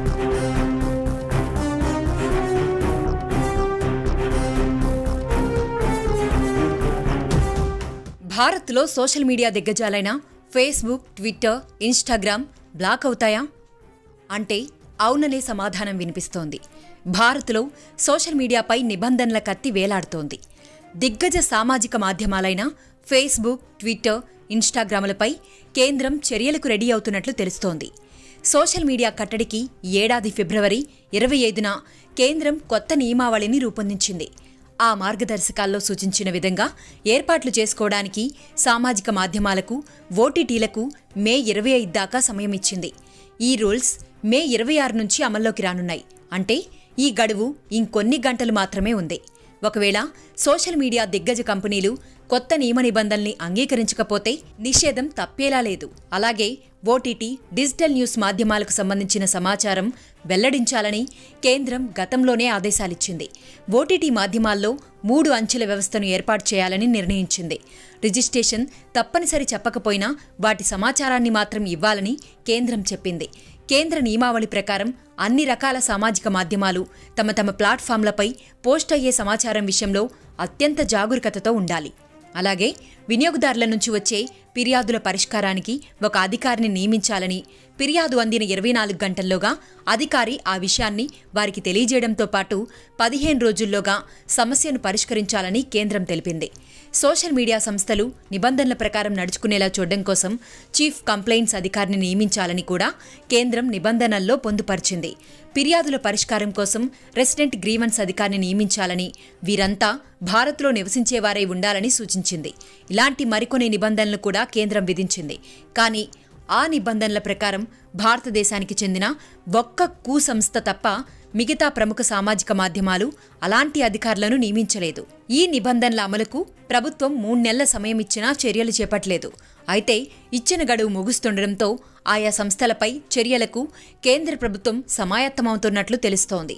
భారత్లో social media దిగ్గజాలైన Facebook Twitter Instagram block అవుతాయా అంటే అవుననే సమాధానం వినిపిస్తోంది భారత్లో సోషల్ మీడియాపై నిబంధనల కత్తి వేలాడుతోంది దిగ్గజ సామాజిక మాధ్యమాలైన ఫేస్బుక్ ట్విట్టర్ ఇన్స్టాగ్రాములపై కేంద్రం చర్యలకు రెడీ అవుతున్నట్లు తెలుస్తోంది సోషల్ మీడియా కట్టడికి ఈ ఏడాది ఫిబ్రవరి ఇరవై ఐదున కేంద్రం కొత్త నియమావళిని రూపొందించింది ఆ మార్గదర్శకాల్లో సూచించిన విధంగా ఏర్పాట్లు చేసుకోవడానికి సామాజిక మాధ్యమాలకు ఓటీటీలకు మే ఇరవై ఐదు దాకా సమయం ఇచ్చింది ఈ రూల్స్ మే ఇరవై ఆరు నుంచి అమల్లోకి రానున్నాయి అంటే ఈ గడువు ఇంకొన్ని గంటలు మాత్రమే ఉంది ఒకవేళ సోషల్ మీడియా దిగ్గజ కంపెనీలు కొత్త నియమ నిబంధనల్ని అంగీకరించకపోతే నిషేధం తప్పేలా లేదు అలాగే ఓటీటీ డిజిటల్ న్యూస్ మాధ్యమాలకు సంబంధించిన సమాచారం వెల్లడించాలని కేంద్రం గతంలోనే ఆదేశాలిచ్చింది ఓటీటీ మాధ్యమాల్లో మూడు అంచెల వ్యవస్థను ఏర్పాటు చేయాలని నిర్ణయించింది రిజిస్ట్రేషన్ తప్పనిసరి చెప్పకపోయినా వాటి సమాచారాన్ని మాత్రం ఇవ్వాలని కేంద్రం చెప్పింది కేంద్ర నియమావళి ప్రకారం అన్ని రకాల సామాజిక మాధ్యమాలు తమ తమ ప్లాట్ఫామ్లపై పోస్ట్ అయ్యే సమాచారం విషయంలో అత్యంత జాగరూకతతో ఉండాలి అలాగే వినియోగదారుల నుంచి వచ్చే ఫిర్యాదుల పరిష్కారానికి ఒక అధికారిని నియమించాలని ఫిర్యాదు అందిన ఇరవై నాలుగు గంటల్లోగా అధికారి ఆ విషయాన్ని వారికి తెలియజేయడంతో పాటు పదిహేను రోజుల్లోగా సమస్యను పరిష్కరించాలని కేంద్రం తెలిపింది సోషల్ మీడియా సంస్థలు నిబంధనల ప్రకారం నడుచుకునేలా చూడడం కోసం చీఫ్ కంప్లైంట్స్ అధికారిని నియమించాలని కూడా కేంద్రం నిబంధనల్లో పొందుపరిచింది ఫిర్యాదుల పరిష్కారం కోసం రెసిడెంట్ గ్రీవెన్స్ అధికారిని నియమించాలని వీరంతా భారత్లో నివసించేవారై ఉండాలని సూచించింది ఇలాంటి మరికొన్ని నిబంధనలు కూడా కేంద్రం విధించింది కానీ ఆ నిబంధనల ప్రకారం భారతదేశానికి చెందిన ఒక్క కూ సంస్థ తప్ప మిగతా ప్రముఖ సామాజిక మాధ్యమాలు అలాంటి అధికారులను నియమించలేదు ఈ నిబంధనల అమలుకు ప్రభుత్వం మూడు నెలల సమయం ఇచ్చినా చర్యలు చేపట్టలేదు అయితే ఇచ్చిన గడువు ముగుస్తుండటంతో ఆయా సంస్థలపై చర్యలకు కేంద్ర ప్రభుత్వం సమాయత్తమవుతున్నట్లు తెలుస్తోంది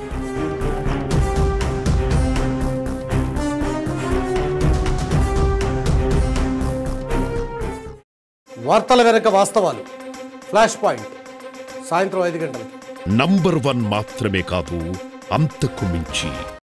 వార్తల వెనక వాస్తవాలు ఫ్లాష్ పాయింట్ సాయంత్రం ఐదు గంటలకి నంబర్ వన్ మాత్రమే కాదు అంతకు మించి